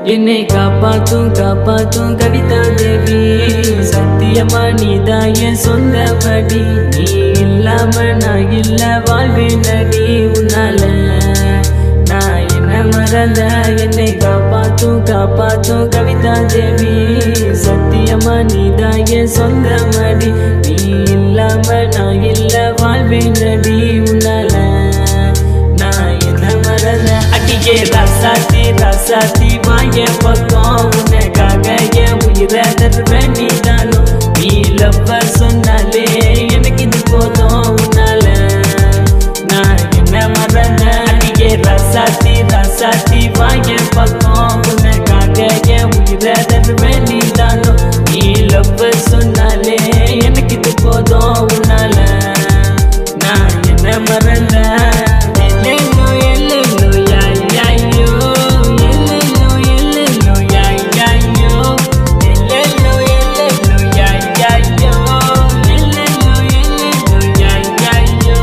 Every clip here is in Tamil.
என்னை காப்பாத்தும் காப்பாத்தும் கவிதா தேவி சத்தியமா நீதான் என் சொந்தபடி நீ இல்லாம நான் இல்ல வாழ்வேன் நடி உன்னால நான் என்ன மறந்த என்னை காப்பாத்தும் காப்பாத்தும் கவிதா தேவி சத்தியமா நீதான் என் சொந்தமடி நீ இல்லாம நான் இல்ல வாழ்வேன் நடி உன்னால நான் என்ன மறந்த அடியே ரசாத்தி ரசாத்தி வாய பக்கம் உனக்காக என் உயிரை தருவேன் நீ தானும் நீ லவ்வ சொன்னாலே எனக்கு இது போதும் உன்னால நான் என்ன மறந்த அடியே ரசாத்தி ரசாத்தி வாய பக்கம் உனக்காக என் உயிரை தருவேன் நீ தானும் நீ லவ்வ சொன்னாலே எனக்கு இது போதும் உன்னால நான் என்ன மறந்த எல்லெல்லோ எல்லெல்லோ யாய் யாயோ எல்லெல்லோ எல்லெல்லோ யாய் யாயோ எல்லெல்லோ எல்லெல்லோ யாய் யாயோ எல்லெல்லோ எல்லெல்லோ யாய் யாயோ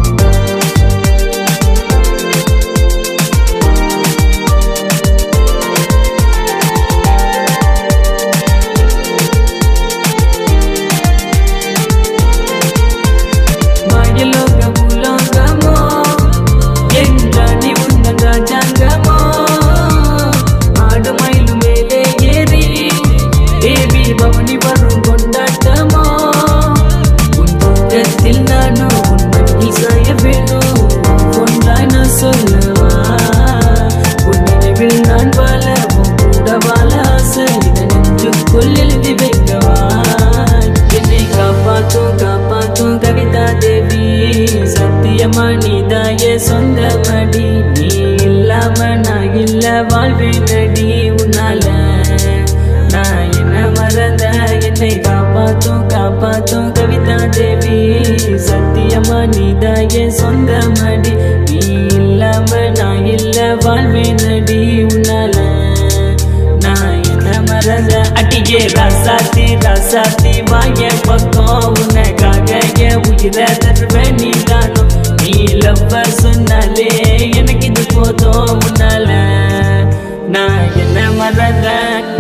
மாயலோக உலோகமோ என்றானி உந்தன் ராஜாங்கமோ ஆடு மயிலு மேலே ஏறி தேவி பவனி வரும் கொண்டாட்டமோ உன் தூக்கத்தில் நானும் உன் சாய வேணும் கொண்டாய் நான் சொல்லவா உன் நினைவில் நான் வாழ உன் கூட வாழ ஆசை இதை நெஞ்சுக்குள் எழுதி வைக்கவா என்னை காப்பாத்தும் காப்பாத்தும் கவிதா தேவி சத்தியமா நீதாய சொந்தமடி நீ இல்லாம நான் இல்ல வாழ்வேன் நடி உன்னால நான் என்ன மறந்த என்னை காப்பாத்தும் காப்பாத்தும் கவிதா தேவி சத்தியமா நீதாய சொந்தமடி நீ இல்லாம நான் இல்ல வாழ்வேன் நடி உன்னால நான் என்ன மறந்த அடியே ரசாத்தி ரசாத்தி வாய பக்கம் உனக்காக என் உயிரை தருவேன் நீ தானும் நீ லவ்வ சொன்னாலே எனக்கு இது போதும் உன்னால நான் என்ன மறந்த